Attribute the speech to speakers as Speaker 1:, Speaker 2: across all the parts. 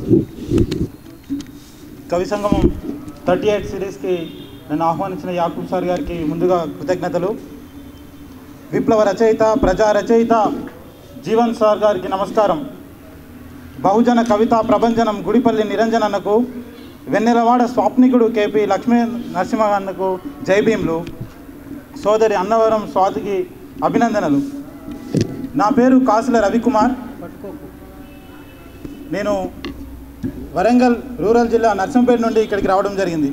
Speaker 1: కవి సంగమం thirty eight సిరీస్కి నన్ను ఆహ్వానించిన యాకూబ్ సార్ గారికి ముందుగా కృతజ్ఞతలు విప్లవ రచయిత ప్రజా రచయిత జీవన్ సార్ గారికి నమస్కారం బహుజన కవిత ప్రభంజనం గుడిపల్లి నిరంజనన్నకు వెన్నెలవాడ స్వాప్నికుడు కేపీ లక్ష్మీ నరసింహ అన్నకు జై భీమ్లు సోదరి అన్నవరం స్వాతికి అభినందనలు నా పేరు కాసుల రవికుమార్ నేను వరంగల్ రూరల్ జిల్లా నర్సంపేట నుండి ఇక్కడికి రావడం జరిగింది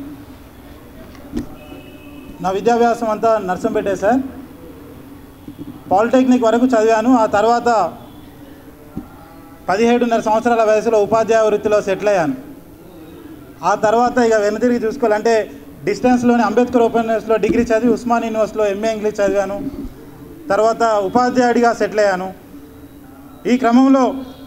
Speaker 1: నా విద్యాభ్యాసం అంతా నర్సంపేటే సార్ పాలిటెక్నిక్ వరకు చదివాను ఆ తర్వాత పదిహేడున్నర సంవత్సరాల వయసులో ఉపాధ్యాయ వృత్తిలో సెటిల్ అయ్యాను ఆ తర్వాత ఇక వెనుతిరిగి చూసుకోవాలంటే డిస్టెన్స్లోని అంబేద్కర్ ఓపెన్ యూనివర్సిటీలో డిగ్రీ చదివి ఉస్మాన్ యూనివర్సిటీలో ఎంఏ ఇంగ్లీష్ చదివాను తర్వాత ఉపాధ్యాయుడిగా సెటిల్ అయ్యాను ఈ క్రమంలో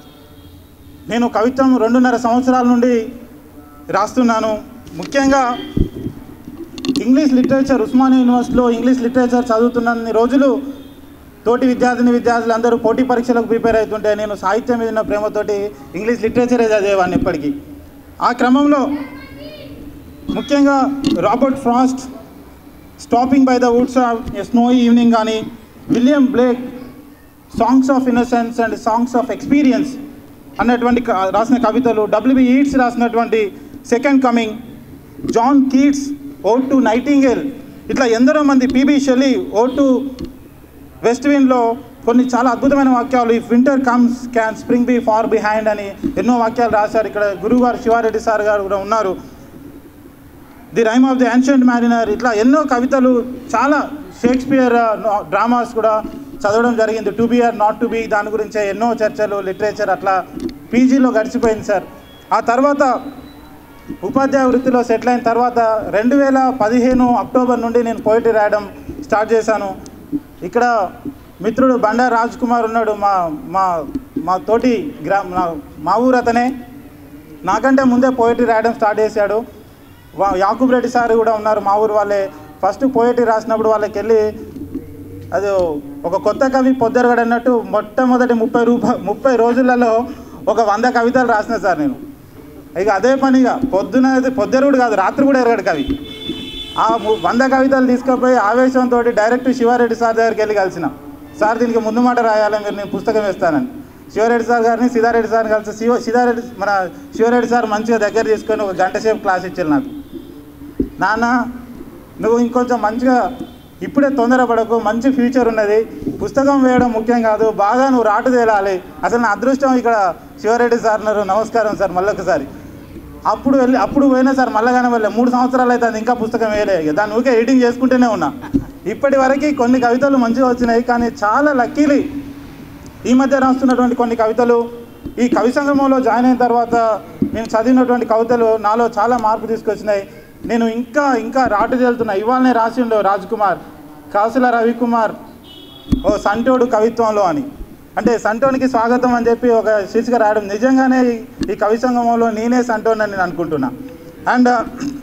Speaker 1: నేను కవిత్వం రెండున్నర సంవత్సరాల నుండి రాస్తున్నాను ముఖ్యంగా ఇంగ్లీష్ లిటరేచర్ ఉస్మానియా యూనివర్సిటీలో ఇంగ్లీష్ లిటరేచర్ చదువుతున్న రోజులు తోటి విద్యార్థిని విద్యార్థులు అందరూ పోటీ పరీక్షలకు ప్రిపేర్ అవుతుంటే నేను సాహిత్యం మీద ఉన్న ప్రేమతోటి ఇంగ్లీష్ లిటరేచరే చదివేవాడిని ఇప్పటికీ ఆ క్రమంలో ముఖ్యంగా Robert Frost stopping by the woods of snow evening కానీ William Blake songs of innocence and songs of experience అన్నటువంటి క- రాసిన కవితలు డబ్ల్యూబి ఈట్స్ రాసినటువంటి second coming John Keats O to nightingale ఇట్లా ఎందరో మంది P B Shelley O to west విండ్లో కొన్ని చాలా అద్భుతమైన వాక్యాలు if winter comes can spring be far behind అని ఎన్నో వాక్యాలు రాశారు ఇక్కడ గురువు గారు శివారెడ్డి సార్ గారు కూడా ఉన్నారు the rime of the ancient mariner ఇట్లా ఎన్నో కవితలు చాలా షేక్స్పియర్ డ్రామాస్ కూడా చదవడం జరిగింది to be or not to be దాని గురించే ఎన్నో చర్చలు లిటరేచర్ అట్లా పీజీలో గడిచిపోయింది సార్ ఆ తర్వాత ఉపాధ్యాయ వృత్తిలో సెటిల్ అయిన తర్వాత రెండు వేల పదిహేను అక్టోబర్ నుండి నేను పోయిటరీ రాయడం స్టార్ట్ చేశాను ఇక్కడ మిత్రుడు బండా రాజ్ కుమార్ ఉన్నాడు మా మా మా తోటి గ్రా నా- మా ఊరు అతనే నాకంటే ముందే పోయిటరీ రాయడం స్టార్ట్ చేశాడు వా- యాకూబ్ రెడ్డి సార్ కూడా ఉన్నారు మా ఊరు వాళ్ళే ఫస్ట్ పోయిటరీ రాసినప్పుడు వాళ్ళకి వెళ్ళి అది ఒక కొత్త కవి పొద్దరగడు అన్నట్టు మొట్టమొదటి ముప్పై రూపా ముప్పై రోజులలో ఒక వంద కవితలు రాసిన సార్ నేను ఇక అదే పనిగా పొద్దున పొద్దరుగుడు కాదు రాత్రి కూడా ఎరగడు కవి ఆ ము- వంద కవితలు తీసుకుపోయి ఆవేశంతో డైరెక్ట్ శివారెడ్డి సార్ దగ్గరికి వెళ్ళి కలిసిన సార్ దీనికి ముందు మాట రాయాలి మీరు నేను పుస్తకం వేస్తానని శివారెడ్డి సార్ గారిని సిద్ధారెడ్డి సార్ని కలిసి శివ సిద్ధారెడ్డి మన శివారెడ్డి సార్ మంచిగా దగ్గర తీసుకొని ఒక గంట సేపు క్లాస్ ఇచ్చారు నాకు నాన్న నువ్వు ఇంకొంచెం మంచిగా ఇప్పుడే తొందరపడకు మంచి ఫ్యూచర్ ఉన్నది పుస్తకం వేయడం ముఖ్యం కాదు బాగా నువ్వు రాటు తేలాలి అసలు నా అదృష్టం ఇక్కడ శివారెడ్డి సార్ ఉన్నారు నమస్కారం సార్ మళ్ళొకసారి అప్పుడు వెళ్ళి అప్పుడు పోయినా సార్ మళ్ళగానే వెళ్ళే మూడు సంవత్సరాలు అయితే అది ఇంకా పుస్తకం వేయలే ఇక దాన్ని ఊకే ఎడిటింగ్ చేసుకుంటూనే ఉన్నా ఇప్పటి వరకు కొన్ని కవితలు మంచిగా వచ్చినాయి కానీ చాలా లక్కీలీ ఈ మధ్య రాస్తున్నటువంటి కొన్ని కవితలు ఈ కవి సంగమంలో జాయిన్ అయిన తర్వాత నేను చదివినటువంటి కవితలు నాలో చాలా మార్పు తీసుకొచ్చినాయి నేను ఇంకా ఇంకా రాటు తేలుతున్నా ఇవాళనే రాసిండు రాజ్ కుమార్ కాసుల రవికుమార్ ఓ సంటోడు కవిత్వంలో అని అంటే సంటోనికి స్వాగతం అని చెప్పి ఒక శీర్షిక రాయడం నిజంగానే ఈ- ఈ కవి సంగమంలో నేనే సంటోన్ అని నేను అనుకుంటున్నా అండ్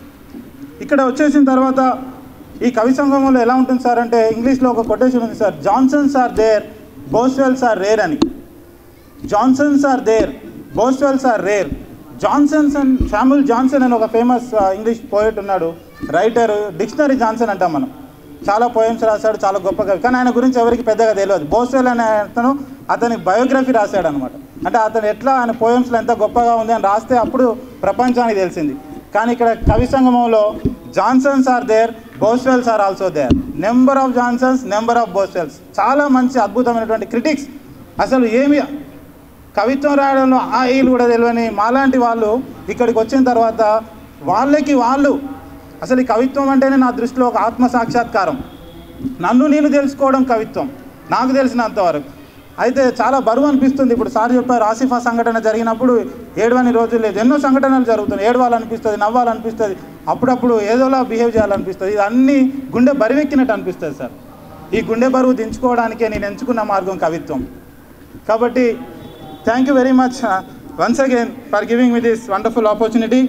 Speaker 1: ఇక్కడ వచ్చేసిన తర్వాత ఈ కవి సంగమంలో ఎలా ఉంటుంది సార్ అంటే ఇంగ్లీష్లో ఒక కొటేషన్ ఉంది sir Johnsons are there Boswells are rare అని Johnsons are there Boswells are rare Johnsons and Samuel Johnson అని ఒక ఫేమస్ ఇంగ్లీష్ పోయట్ ఉన్నాడు రైటర్ డిక్షనరీ జాన్సన్ అంటాం మనం చాలా పోయమ్స్ రాశాడు చాలా గొప్ప కవి కానీ ఆయన గురించి ఎవరికి పెద్దగా తెలియదు బోస్వెల్ అనే అతను అతని బయోగ్రఫీ రాశాడు అనమాట అంటే అతను ఎట్లా ఆయన పోయమ్స్లో ఎంత గొప్పగా ఉంది అని రాస్తే అప్పుడు ప్రపంచానికి తెలిసింది కానీ ఇక్కడ కవి సంగమంలో Johnsons are there Boswells are also there number of Johnsons number of Boswells చాలా మంచి అద్భుతమైనటువంటి క్రిటిక్స్ అసలు ఏమి కవిత్వం రాయడంలో ఆ ఈలు కూడా తెలియని మాలాంటి వాళ్ళు ఇక్కడికి వచ్చిన తర్వాత వాళ్ళకి వాళ్ళు అసలు ఈ కవిత్వం అంటేనే నా దృష్టిలో ఒక ఆత్మ సాక్షాత్కారం నన్ను నేను తెలుసుకోవడం కవిత్వం నాకు తెలిసినంత వరకు అయితే చాలా బరువు అనిపిస్తుంది ఇప్పుడు సార్ చెప్పారు ఆసిఫా సంఘటన జరిగినప్పుడు ఏడవని రోజులు లేదు ఎన్నో సంఘటనలు జరుగుతున్నాయి ఏడవాలనిపిస్తుంది నవ్వాలనిపిస్తుంది అప్పుడప్పుడు ఏదోలా బిహేవ్ చేయాలనిపిస్తుంది ఇది అన్నీ గుండె బరువెక్కినట్టు అనిపిస్తుంది సార్ ఈ గుండె బరువు దించుకోవడానికే నేను ఎంచుకున్న మార్గం కవిత్వం కాబట్టి thank you very much once again for giving me this wonderful opportunity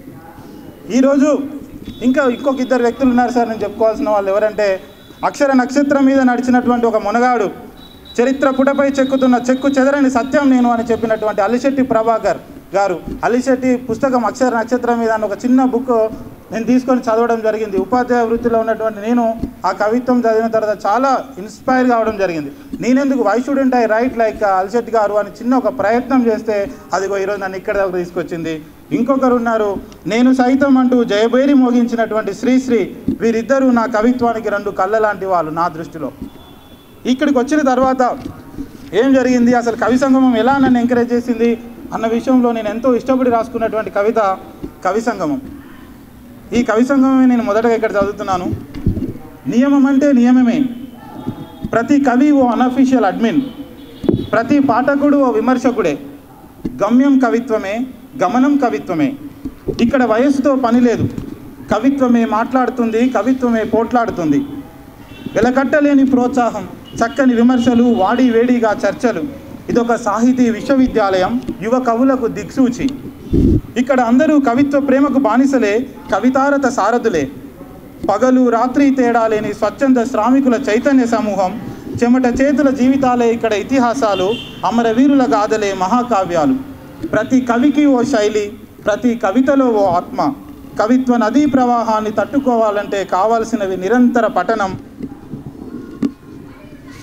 Speaker 1: ఈరోజు ఇంకా ఇంకొక ఇద్దరు వ్యక్తులు ఉన్నారు సార్ నేను చెప్పుకోవాల్సిన వాళ్ళు ఎవరంటే అక్షర నక్షత్రం మీద నడిచినటువంటి ఒక మునగాడు చరిత్ర పుటపై చెక్కుతున్న చెక్కు చెదరని సత్యం నేను అని చెప్పినటువంటి అల్లిశెట్టి ప్రభాకర్ గారు అలిశెట్టి పుస్తకం అక్షర నక్షత్రం మీద అని ఒక చిన్న బుక్ నేను తీసుకొని చదవడం జరిగింది ఉపాధ్యాయ వృత్తిలో ఉన్నటువంటి నేను ఆ కవిత్వం చదివిన తర్వాత చాలా ఇన్స్పైర్ కావడం జరిగింది నేనెందుకు why student I write like Alishetty గారు అని చిన్న ఒక ప్రయత్నం చేస్తే అదిగో ఈరోజు నన్ను ఇక్కడ దాకా తీసుకొచ్చింది ఇంకొకరు ఉన్నారు నేను సైతం అంటూ జయబేరి మోగించినటువంటి శ్రీశ్రీ వీరిద్దరూ నా కవిత్వానికి రెండు కళ్ళ లాంటి వాళ్ళు నా దృష్టిలో ఇక్కడికి వచ్చిన తర్వాత ఏం జరిగింది అసలు కవి సంగమం ఎలా నన్ను ఎంకరేజ్ చేసింది అన్న విషయంలో నేను ఎంతో ఇష్టపడి రాసుకున్నటువంటి కవిత కవి సంగమం ఈ కవి సంగమమే నేను మొదటగా ఇక్కడ చదువుతున్నాను నియమం అంటే నియమమే ప్రతి కవి ఓ అనఫీషియల్ అడ్మిన్ ప్రతి పాఠకుడు ఓ విమర్శకుడే గమ్యం కవిత్వమే గమనం కవిత్వమే ఇక్కడ వయస్సుతో పని లేదు కవిత్వమే మాట్లాడుతుంది కవిత్వమే పోట్లాడుతుంది వెలకట్టలేని ప్రోత్సాహం చక్కని విమర్శలు వాడి వేడిగా చర్చలు ఇదొక సాహితీ విశ్వవిద్యాలయం యువ కవులకు దిక్సూచి ఇక్కడ అందరూ కవిత్వ ప్రేమకు బానిసలే కవితారత సారథులే పగలు రాత్రి తేడా లేని స్వచ్ఛంద శ్రామికుల చైతన్య సమూహం చెమట చేతుల జీవితాలే ఇక్కడ ఇతిహాసాలు అమరవీరుల గాథలే మహాకావ్యాలు ప్రతి కవికి ఓ శైలి ప్రతి కవితలో ఓ ఆత్మ కవిత్వ నదీ ప్రవాహాన్ని తట్టుకోవాలంటే కావాల్సినవి నిరంతర పఠనం